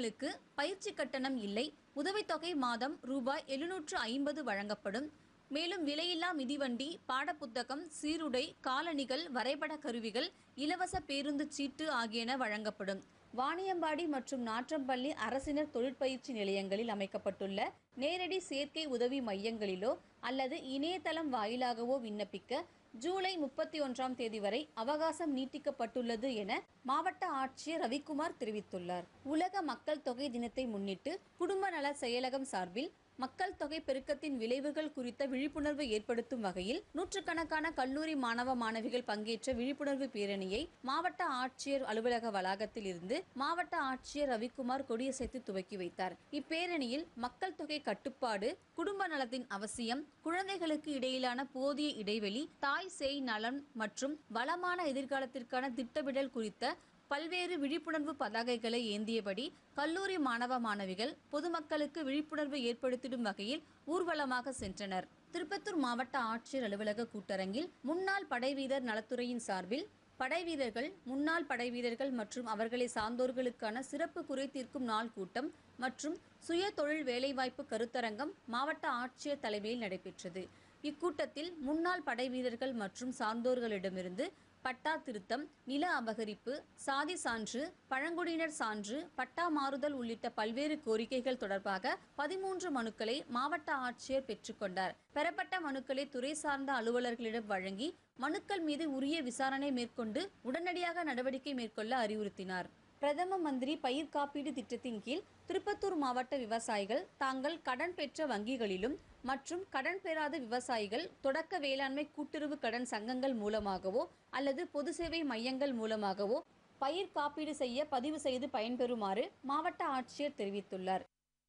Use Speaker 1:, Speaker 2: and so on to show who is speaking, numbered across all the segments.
Speaker 1: மாணவர்களுக்கு பயிற்சி கட்டணம் இல்லை உதவித்தொகை மாதம் ரூபாய் எழுநூற்று ஐம்பது வழங்கப்படும் மேலும் விலையில்லா மிதிவண்டி பாடப்புத்தகம் சீருடை காலணிகள் வரைபட கருவிகள் இலவச பேருந்து சீட்டு ஆகியன வழங்கப்படும் வாணியம்பாடி மற்றும் நாற்றம்பள்ளி அரசினர் தொழிற்பயிற்சி நிலையங்களில் அமைக்கப்பட்டுள்ள நேரடி சேர்க்கை உதவி மையங்களிலோ அல்லது இணையதளம் வாயிலாகவோ விண்ணப்பிக்க ஜூலை முப்பத்தி ஒன்றாம் தேதி வரை அவகாசம் நீட்டிக்கப்பட்டுள்ளது என மாவட்ட ஆட்சியர் ரவிக்குமார் தெரிவித்துள்ளார் உலக மக்கள் தொகை தினத்தை முன்னிட்டு குடும்ப நல செயலகம் சார்பில் மக்கள் தொகை பெருக்கத்தின் விளைவுகள் குறித்த விழிப்புணர்வு ஏற்படுத்தும் வகையில் நூற்றுக்கணக்கான கல்லூரி மாணவ மாணவிகள் பங்கேற்ற விழிப்புணர்வு பேரணியை மாவட்ட ஆட்சியர் அலுவலக வளாகத்தில் இருந்து மாவட்ட ஆட்சியர் ரவிக்குமார் கொடியசைத்து துவக்கி வைத்தார் இப்பேரணியில் மக்கள் தொகை கட்டுப்பாடு குடும்ப நலத்தின் அவசியம் குழந்தைகளுக்கு இடையிலான போதிய இடைவெளி தாய் சேய் நலன் மற்றும் வளமான எதிர்காலத்திற்கான திட்டமிடல் குறித்த பல்வேறு விழிப்புணர்வு பதாகைகளை ஏந்தியபடி கல்லூரி மாணவ மாணவிகள் பொதுமக்களுக்கு விழிப்புணர்வு ஏற்படுத்திடும் வகையில் ஊர்வலமாக சென்றனர் திருப்பத்தூர் மாவட்ட ஆட்சியர் அலுவலக கூட்டரங்கில் முன்னாள் படைவீரர் நலத்துறையின் சார்பில் படைவீரர்கள் முன்னாள் படைவீரர்கள் மற்றும் அவர்களை சார்ந்தோர்களுக்கான சிறப்பு குறை தீர்க்கும் நாள் கூட்டம் மற்றும் சுய தொழில் வேலைவாய்ப்பு கருத்தரங்கம் மாவட்ட ஆட்சியர் தலைமையில் நடைபெற்றது இக்கூட்டத்தில் முன்னாள் படைவீரர்கள் மற்றும் சார்ந்தோர்களிடமிருந்து பட்டா திருத்தம் நில அபகரிப்பு சாதி சான்று பழங்குடியினர் சான்று பட்டா மாறுதல் உள்ளிட்ட பல்வேறு கோரிக்கைகள் தொடர்பாக பதிமூன்று மனுக்களை மாவட்ட ஆட்சியர் பெற்றுக்கொண்டார் பெறப்பட்ட மனுக்களை துறை சார்ந்த அலுவலர்களிடம் வழங்கி மனுக்கள் மீது உரிய விசாரணை மேற்கொண்டு உடனடியாக நடவடிக்கை மேற்கொள்ள அறிவுறுத்தினார் பிரதம மந்திரி பயிர் காப்பீடு திட்டத்தின் கீழ் திருப்பத்தூர் மாவட்ட விவசாயிகள் தாங்கள் கடன் பெற்ற வங்கிகளிலும் மற்றும் கடன் பெறாத விவசாயிகள் தொடக்க வேளாண்மை கூட்டுறவு கடன் சங்கங்கள் மூலமாகவோ அல்லது பொது சேவை மையங்கள் மூலமாகவோ பயிர் காப்பீடு செய்ய பதிவு செய்து பயன்பெறுமாறு மாவட்ட ஆட்சியர் தெரிவித்துள்ளார்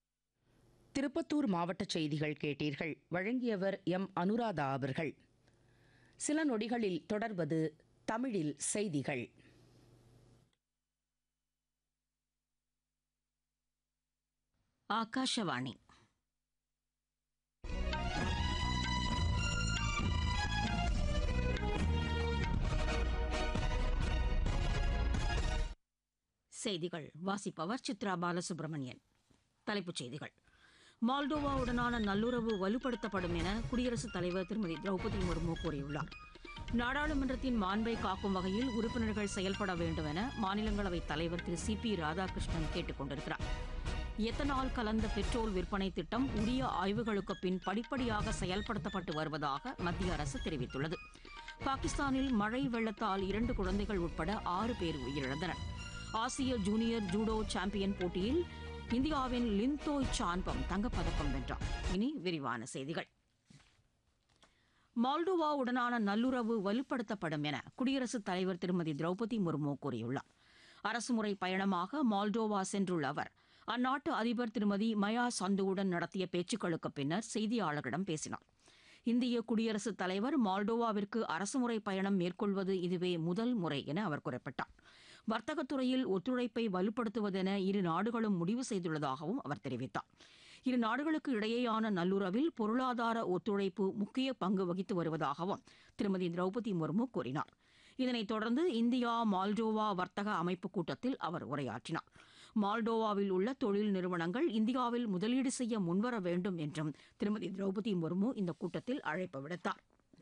Speaker 2: திருப்பத்தூர் மாவட்ட செய்திகள் கேட்டீர்கள் வழங்கியவர் எம் அனுராதா அவர்கள் சில நொடிகளில் தொடர்வது தமிழில் செய்திகள்
Speaker 3: ಆಕಾಶವಾಣಿ செய்திகள் வாசிப்பவர் சித்ரா பாலசுப்ரமணியன் தலைப்புச் செய்திகள் மால்டோவாவுடனான நல்லுறவு வலுப்படுத்தப்படும் என குடியரசுத் தலைவர் திருமதி திரௌபதி முர்மு கூறியுள்ளார் நாடாளுமன்றத்தின் மாண்பை காக்கும் வகையில் உறுப்பினர்கள் செயல்பட வேண்டும் என மாநிலங்களவைத் தலைவர் திரு சி பி ராதாகிருஷ்ணன் கேட்டுக் கொண்டிருக்கிறார் எத்தனால் கலந்த பெட்ரோல் விற்பனை திட்டம் உரிய ஆய்வுகளுக்கு பின் படிப்படியாக செயல்படுத்தப்பட்டு வருவதாக மத்திய அரசு தெரிவித்துள்ளது பாகிஸ்தானில் மழை வெள்ளத்தால் இரண்டு குழந்தைகள் உட்பட ஆறு பேர் உயிரிழந்தனர் ஆசிய ஜூனியர் ஜூடோ சாம்பியன் போட்டியில் இந்தியாவின் லின்தோய் சான்பம் தங்கப்பதக்கம் வென்றார் இனி விரிவான செய்திகள் மால்டோவாவுடனான நல்லுறவு வலுப்படுத்தப்படும் என குடியரசுத் தலைவர் திருமதி திரௌபதி முர்மு கூறியுள்ளார் அரசுமுறை பயணமாக மால்டோவா சென்றுள்ள அவர் அந்நாட்டு அதிபர் திருமதி மயா சந்துவுடன் நடத்திய பேச்சுக்களுக்கு பின்னர் செய்தியாளர்களிடம் பேசினார் இந்திய குடியரசுத் தலைவர் மால்டோவாவிற்கு அரசுமுறை பயணம் மேற்கொள்வது இதுவே முதல் முறை என அவர் குறிப்பிட்டார் வர்த்தகத்துறையில் ஒத்துழைப்பை வலுப்படுத்துவதென இரு நாடுகளும் முடிவு செய்துள்ளதாகவும் அவர் தெரிவித்தார் இரு நாடுகளுக்கு இடையேயான நல்லுறவில் பொருளாதார ஒத்துழைப்பு முக்கிய பங்கு வகித்து வருவதாகவும் திருமதி திரௌபதி முர்மு கூறினார் இதனைத் தொடர்ந்து இந்தியா மால்டோவா வர்த்தக அமைப்பு கூட்டத்தில் அவர் உரையாற்றினார் மால்டோவாவில் உள்ள தொழில் நிறுவனங்கள் இந்தியாவில் முதலீடு செய்ய முன்வர வேண்டும் என்றும் திருமதி திரௌபதி முர்மு இந்த கூட்டத்தில் அழைப்பு விடுத்தார்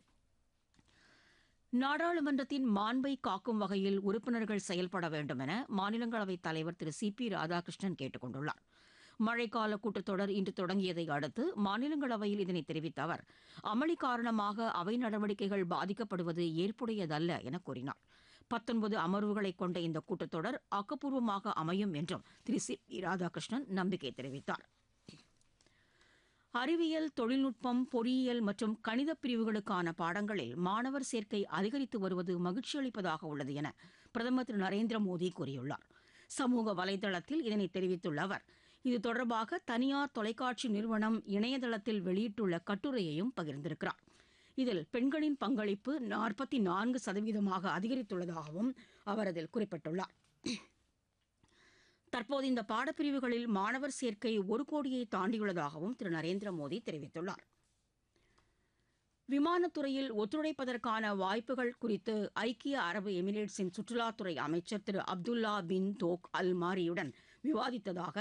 Speaker 3: நாடாளுமன்றத்தின் மாண்பை காக்கும் வகையில் உறுப்பினர்கள் செயல்பட வேண்டும் என மாநிலங்களவைத் தலைவர் திரு சி பி ராதாகிருஷ்ணன் கேட்டுக் கொண்டுள்ளார் மழைக்கால கூட்டத்தொடர் இன்று தொடங்கியதை அடுத்து மாநிலங்களவையில் இதனை தெரிவித்த அவர் அமளி காரணமாக அவை நடவடிக்கைகள் பாதிக்கப்படுவது ஏற்புடையதல்ல என கூறினார் பத்தொன்பது அமர்வுகளை கொண்ட இந்த கூட்டத்தொடர் ஆக்கப்பூர்வமாக அமையும் என்றும் திரு சி பி ராதாகிருஷ்ணன் நம்பிக்கை தெரிவித்தார் அறிவியல் தொழில்நுட்பம் பொறியியல் மற்றும் கணித பிரிவுகளுக்கான பாடங்களில் மாணவர் சேர்க்கை அதிகரித்து வருவது மகிழ்ச்சி அளிப்பதாக உள்ளது என பிரதமர் திரு நரேந்திர மோடி கூறியுள்ளார் சமூக வலைதளத்தில் இதனை தெரிவித்துள்ள அவர் இது தொடர்பாக தனியார் தொலைக்காட்சி நிறுவனம் இணையதளத்தில் வெளியிட்டுள்ள கட்டுரையையும் பகிர்ந்திருக்கிறார் இதில் பெண்களின் பங்களிப்பு நாற்பத்தி நான்கு சதவீதமாக அதிகரித்துள்ளதாகவும் அவர் அதில் குறிப்பிட்டுள்ளார் தற்போது இந்த பாடப்பிரிவுகளில் மாணவர் சேர்க்கை ஒரு கோடியை தாண்டியுள்ளதாகவும் திரு நரேந்திர மோடி தெரிவித்துள்ளார் விமானத்துறையில் ஒத்துழைப்பதற்கான வாய்ப்புகள் குறித்து ஐக்கிய அரபு எமிரேட்ஸின் சுற்றுலாத்துறை அமைச்சர் திரு அப்துல்லா பின் தோக் அல் மாரியுடன் விவாதித்ததாக